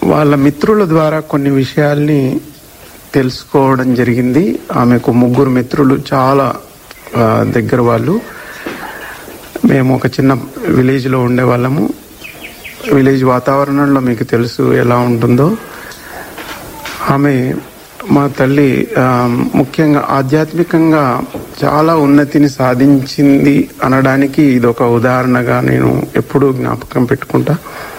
వాళ్ళ మిత్రుల ద్వారా కొన్ని విషయాల్ని తెలుసుకోవడం జరిగింది ఆమెకు ముగ్గురు మిత్రులు చాలా ఆ, దగ్గర వాళ్ళు మేము ఒక చిన్న విలేజ్లో ఉండేవాళ్ళము విలేజ్ వాతావరణంలో మీకు తెలుసు ఎలా ఉంటుందో ఆమె మా తల్లి ఆ, ముఖ్యంగా ఆధ్యాత్మికంగా చాలా ఉన్నతిని సాధించింది అనడానికి ఇది ఒక ఉదాహరణగా నేను ఎప్పుడూ జ్ఞాపకం పెట్టుకుంటా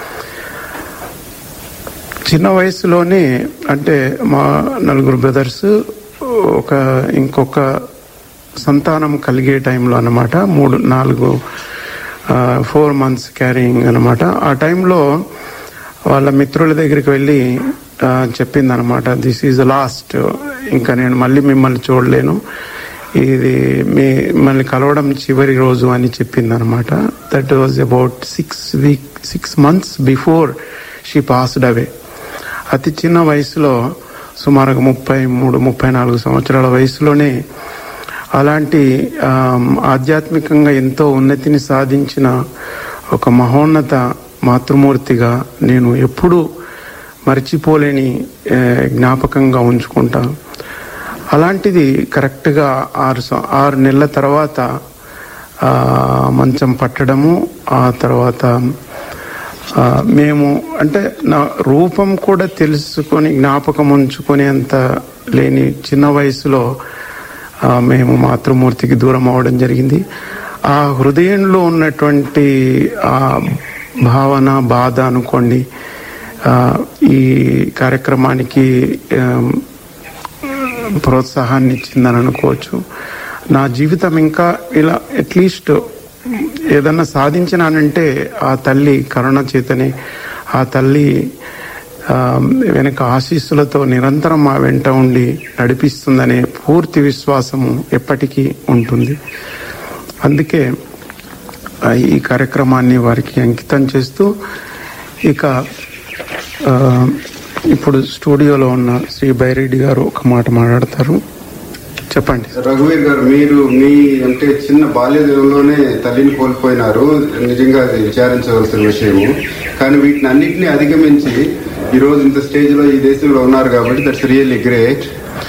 చిన్న వయసులోనే అంటే మా నలుగురు బ్రదర్స్ ఒక ఇంకొక సంతానం కలిగే టైంలో అన్నమాట మూడు నాలుగు ఫోర్ మంత్స్ క్యారింగ్ అన్నమాట ఆ టైంలో వాళ్ళ మిత్రుల దగ్గరికి వెళ్ళి చెప్పింది అనమాట దిస్ ఈజ్ లాస్ట్ ఇంకా నేను మళ్ళీ మిమ్మల్ని చూడలేను ఇది మీ మిమ్మల్ని కలవడం చివరి రోజు అని చెప్పింది అనమాట that was about six week six months before she passed away అతి చిన్న వయసులో సుమారుగా ముప్పై మూడు ముప్పై నాలుగు సంవత్సరాల వయసులోనే అలాంటి ఆమ్, ఆధ్యాత్మికంగా ఎంతో ఉన్నతిని సాధించిన ఒక మహోన్నత మాతృమూర్తిగా నేను ఎప్పుడూ మర్చిపోలేని ఏ, జ్ఞాపకంగా ఉంచుకుంటా అలాంటిది కరెక్ట్గా ఆరు సం- ఆరు నెలల తర్వాత ఆ, మంచం పట్టడము ఆ తర్వాత ఆ, మేము అంటే నా రూపం కూడా తెలుసుకొని జ్ఞాపకం ఉంచుకునేంత లేని చిన్న వయసులో ఆ, మేము మాతృమూర్తికి దూరం అవడం జరిగింది ఆ హృదయంలో ఉన్నటువంటి ఆ భావన బాధ అనుకోండి ఆ, ఈ కార్యక్రమానికి ఆమ్, ప్రోత్సాహాన్ని ఇచ్చిందని అనుకోవచ్చు నా జీవితం ఇంకా ఇలా అట్లీస్ట్ ఏదన్నా సాధించినానంటే ఆ తల్లి కరుణ చేతనే ఆ తల్లి ఆ, వెనక ఆశీస్సులతో నిరంతరం మా వెంట ఉండి నడిపిస్తుందనే పూర్తి విశ్వాసము ఎప్పటికీ ఉంటుంది అందుకే ఆ, ఈ కార్యక్రమాన్ని వారికి అంకితం చేస్తూ ఇక ఆ, ఇప్పుడు స్టూడియోలో ఉన్న శ్రీ బైరెడ్డి గారు ఒక మాట మాట్లాడతారు చెప్పండి రఘువీర్ గారు మీరు మీ అంటే చిన్న బాల్యదలోనే తల్లిని కోల్పోయినారు నిజంగా అది విచారించవలసిన విషయము కానీ వీటిని అన్నింటినీ అధిగమించి ఈ రోజు ఇంత స్టేజ్ లో ఈ దేశంలో ఉన్నారు కాబట్టి that's really great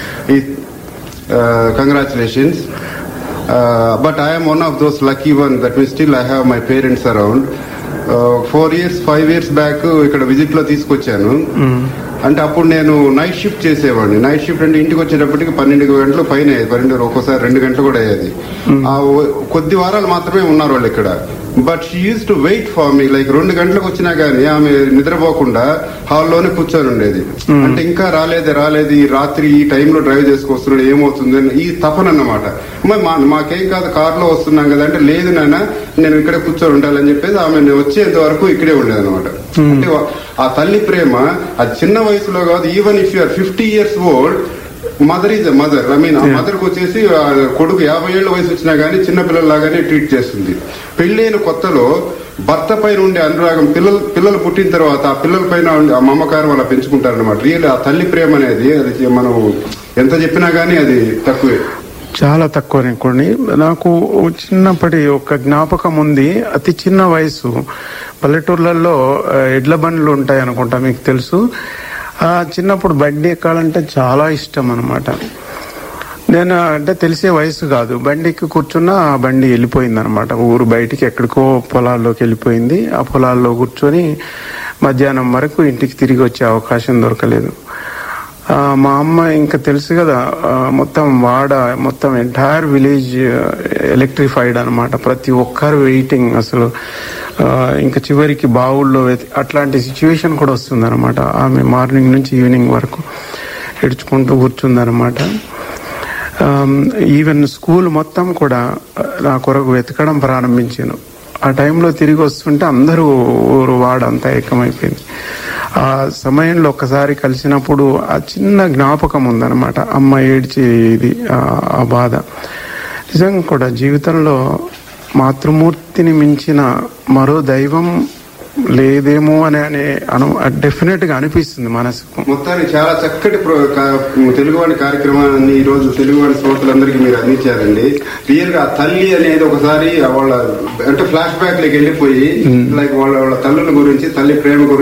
congratulations but I'm one of those lucky one that mean still I have my parents around four years five years back ఇక్కడ విజిట్ లో తీసుకొచ్చాను అంటే అప్పుడు నేను నైట్ షిఫ్ట్ చేసేవాడిని నైట్ షిఫ్ట్ అంటే ఇంటికి వచ్చేటప్పటికి పన్నెండు గంటలు పైన అయ్యేది పన్నెండు ఒక్కోసారి రెండు గంటలు కూడా అయ్యేది ఆ ఓ- కొద్ది వారాలు మాత్రమే ఉన్నారు వాళ్ళు ఇక్కడ but she use to wait for me like రెండు గంటలకు వచ్చినా గానీ ఆమె నిద్రపోకుండా హాల్లోనే కూర్చొని ఉండేది అంటే ఇంకా రాలేదు రాలేదు ఈ రాత్రి ఈ టైంలో డ్రైవ్ చేసుకొస్తున్నాడు ఏమవుతుంది అని ఈ తపన అన్నమాట మరి మా మాకేం కాదు కారులో వస్తున్నాం కదా అంటే లేదు నాన్న నేను ఇక్కడే కూర్చొని ఉండాలని చెప్పేసి ఆమె నేను వచ్చేంత వరకు ఇక్కడే ఉండేది అనమాట అంటే వా- ఆ తల్లి ప్రేమ అది చిన్న వయసులో కాదు even if you're fifty years old mother is mother I mean ఆ మదర్ కు వచ్చేసి ఆ కొడుకు యాభై ఏళ్ల వయసు వచ్చినా గానీ చిన్న పిల్లల్లాగానే ట్రీట్ చేస్తుంది పెళ్ళైన కొత్తలో భర్త పైన ఉండే అనురాగం పిల్లలు పిల్లలు పుట్టిన తర్వాత ఆ పిల్లల పైన ఉండే ఆ మమకారం అలా పెంచుకుంటారన్నమాట రియల్ ఆ తల్లి ప్రేమ అనేది అది మనం ఎంత చెప్పినా గానీ అది తక్కువే చాలా తక్కువ అనుకోండి నాకు చిన్నప్పటి ఒక జ్ఞాపకం ఉంది అతి చిన్న వయసు పల్లెటూర్లలో ఆ, ఎడ్ల బండ్లు ఉంటాయి అనుకుంటా మీకు తెలుసు ఆ చిన్నప్పుడు బండి ఎక్కాలంటే చాలా ఇష్టం అనమాట నేను అంటే తెలిసే వయసు కాదు బండి ఎక్కి కూర్చున్నా ఆ బండి వెళ్ళిపోయింది అనమాట ఊరు బయటికి ఎక్కడికో పొలాల్లోకి వెళ్ళిపోయింది ఆ పొలాల్లో కూర్చొని మధ్యాహ్నం వరకు ఇంటికి తిరిగి వచ్చే అవకాశం దొరకలేదు ఆ, మా అమ్మ ఇంకా తెలుసు కదా ఆ, మొత్తం వాడ మొత్తం ఎంటైర్ విలేజ్ ఎలక్ట్రిఫైడ్ అన్నమాట ప్రతి ఒక్కరు వెయిటింగ్ అసలు ఆ, ఇంకా చివరికి బావుల్లో వెతి- అట్లాంటి సిచ్యువేషన్ కూడా వస్తుంది అనమాట ఆమె మార్నింగ్ నుంచి ఈవినింగ్ వరకు ఏడ్చుకుంటూ కూర్చుందనమాట ఈవెన్ స్కూల్ మొత్తం కూడా ఆ, నా కొరకు వెతకడం ప్రారంభించాను ఆ టైంలో తిరిగి వస్తుంటే అందరూ ఊరు వాడంతా ఏకమైపోయింది ఆ సమయంలో ఒక్కసారి కలిసినప్పుడు ఆ చిన్న జ్ఞాపకం ఉందన్నమాట అమ్మ ఏడ్చి ఇది ఆ- ఆ బాధ నిజంగా కూడా జీవితంలో మాతృమూర్తిని మించిన మరో దైవం లేదేమో అని అనే అను డెఫినెట్ గా అనిపిస్తుంది మనసుకు మొత్తానికి చాలా చక్కటి ప్రో- కా- తెలుగువాడి కార్యక్రమాన్ని ఈ రోజు తెలుగువాడి శ్రోతలందరికీ మీరు అందించారండి రియల్ గా ఆ తల్లి అనేది ఒకసారి వాళ్ళ అంటే ఫ్లాష్ బ్యాక్ లోకి వెళ్ళిపోయి లైక్ వాళ్ళ వాళ్ళ తల్లుల గురించి తల్లి ప్రేమ గురించి